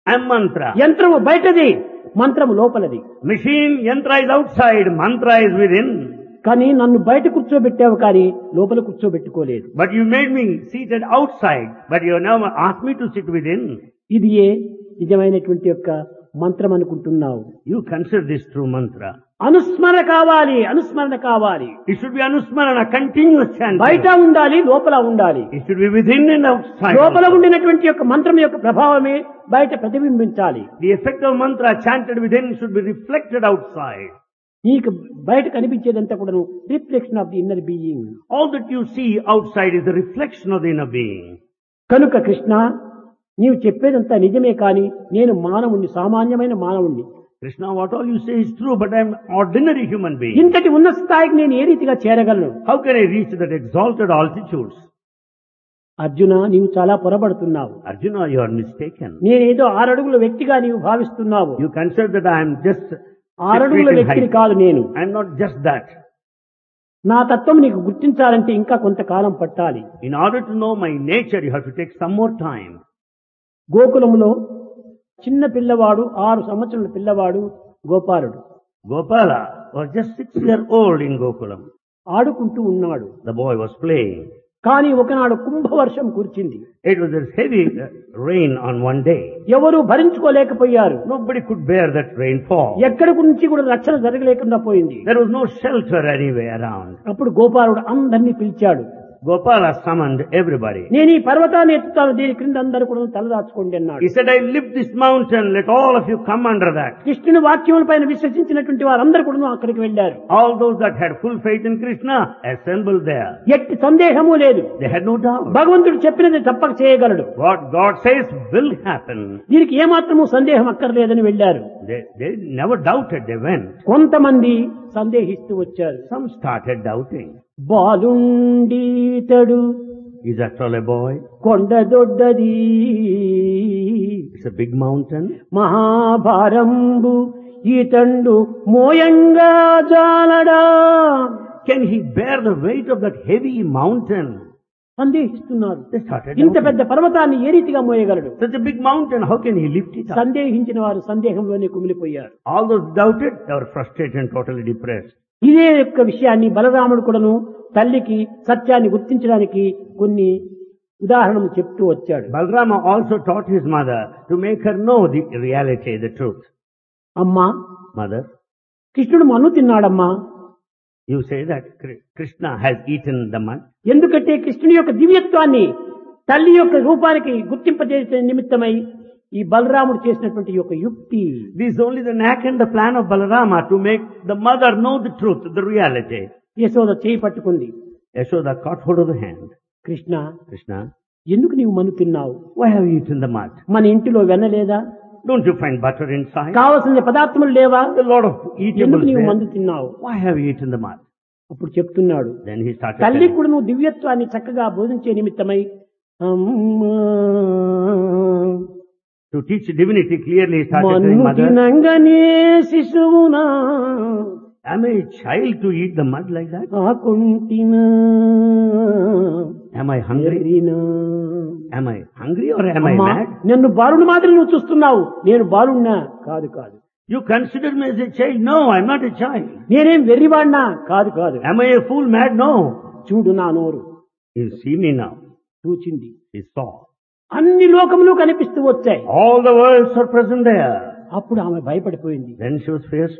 I'm mantra. యంత్రము బయటది మంత్రము లోపలది Machine, yantra is outside, mantra is within. కానీ నన్ను బయట కూర్చోబెట్టావు కానీ లోపల కూర్చోబెట్టుకోలేదు But you made me seated outside, but you never asked me to sit within. ఇది ఏ నిజమైనటువంటి యొక్క మంత్రం అనుకుంటున్నావు You consider this true mantra. అనుస్మరణ కావాలి అనుస్మరణ కావాలి It should be anusmarana, continuous chanting. బయట ఉండాలి లోపల ఉండాలి It should be within and outside. లోపల also. ఉండినటువంటి యొక్క మంత్రం యొక్క ప్రభావమే బయట ప్రతిబింబించాలి The effect of mantra chanted within should be reflected outside. నీకు బయట కనిపించేదంతా కూడా reflection of the inner being All that you see outside is the reflection of the inner being. కనుక కృష్ణ నీవు చెప్పేదంతా నిజమే కాని నేను మానవుణ్ణి సామాన్యమైన మానవుణ్ణి Krishna, what all you say is true, but I'm ordinary human being. ఇంతటి ఉన్నత స్థాయికి నేను ఏ రీతిగా చేరగలను How can I reach that exalted altitudes? Arjuna నీవు చాలా పొరబడుతున్నావు Arjuna, you are mistaken. నేనేదో ఆరడుగుల వ్యక్తిగా నీవు భావిస్తున్నావు You consider that I am just six ఆరడుగుల feet in వ్యక్తిని height. కాదు నేను I'm not just that. నా తత్వం నీకు గుర్తించాలంటే ఇంకా కొంతకాలం పట్టాలి In order to know my nature, you have to take some more time. గోకులంలో చిన్న పిల్లవాడు ఆరు సంవత్సరాల పిల్లవాడు గోపాలుడు Gopala was just six year old in Gokulam. ఆడుకుంటూ ఉన్నాడు The boy was playing. కానీ ఒకనాడు కుంభవర్షం కురిచింది It was a heavy uh, rain on one day. ఎవరూ భరించుకోలేకపోయారు Nobody could bear that rainfall. ఎక్కడి నుంచి కూడా రక్షణ జరగలేకుండా పోయింది There was no shelter anywhere around. అప్పుడు గోపాలుడు అందరినీ పిలిచాడు Gopala summoned everybody. నేను ఈ పర్వతాన్ని ఎత్తుతాను దీని క్రింద అందరూ కూడా తలదాచుకోండి అన్నాడు He said, I lift this mountain, let all of you come under that. కృష్ణుని వాక్యములపైన విశ్వసించినటువంటి వారందరూ కూడా అక్కడికి వెళ్లారు All those that had full faith in Krishna assembled there. ఎట్టి సందేహము లేదు They had no doubt. భగవంతుడు చెప్పినది తప్పక చేయగలడు What God says will happen. దీనికి ఏమాత్రము సందేహం అక్కర్లేదని వెళ్లారు They, they never doubted, they went. కొంతమంది సందేహిస్తూ వచ్చారు Some started doubting. బాలుండీతడు Is after all a boy? కొండ దొడ్డది It's a big mountain. మహాభారంబు ఈతండు మోయంగా జాలడా Can he bear the weight of that heavy mountain? సందేహిస్తున్నారు They started ఇంత doubting. పెద్ద పర్వతాన్ని ఏ రీతిగా మోయగలడు Such a big mountain, how can he lift it up? సందేహించిన వారు సందేహంలోనే కుమిలిపోయారు All those doubted, they were frustrated and totally depressed. ఇదే యొక్క విషయాన్ని బలరాముడు కూడాను తల్లికి సత్యాన్ని గుర్తించడానికి కొన్ని ఉదాహరణలు చెప్తూ వచ్చాడు Balrama also taught his mother to make her know the reality, the truth. అమ్మా Mother, కృష్ణుడు మన్ను తిన్నాడమ్మా you say that Kri- Krishna has eaten the mud. ఎందుకంటే కృష్ణుని యొక్క దివ్యత్వాన్ని తల్లి యొక్క రూపానికి గుర్తింపజేసే నిమిత్తమై ఈ బలరాముడు చేసినటువంటి ఈ యొక్క యుక్తి This is only the knack and the plan of Balarama to make the mother know the truth, the reality. Yashoda చేయి పట్టుకుంది Yashoda caught hold of the hand. Krishna Krishna, ఎందుకు నీవు మన్ను తిన్నావు why have you eaten the mud? మన ఇంటిలో వెన్న లేదా Don't you find butter inside? కావలసిన పదార్థములు లేవా A lot of ఎందుకు eatables నీవు there. మందు తిన్నావు Why have you eaten the mud? అప్పుడు చెప్తున్నాడు Then he started తల్లి telling, కూడా నువ్వు దివ్యత్వాన్ని చక్కగా బోధించే నిమిత్తమై అమ్మా, to teach divinity clearly he started telling మన్ను mother, తినంగనే శిశువునా am I a child to eat the mud like that? ఆకుంటినా Am I hungry? ఎరినా. Am I hungry or am I అమ్మా, mad? నన్ను బాలుడు మాదిరి నువ్వు చూస్తున్నావు నేను బాలున్నా కాదు కాదు You consider me as a child? No, I'm not a child. నేనేం వెర్రివాడినా కాదు కాదు Am I a fool mad? No. చూడు నా నోరు You see me now. చూచింది He saw. అన్ని లోకములు కనిపిస్తూ వచ్చాయి All the worlds are present there. అప్పుడు ఆమె భయపడిపోయింది Then she was fierce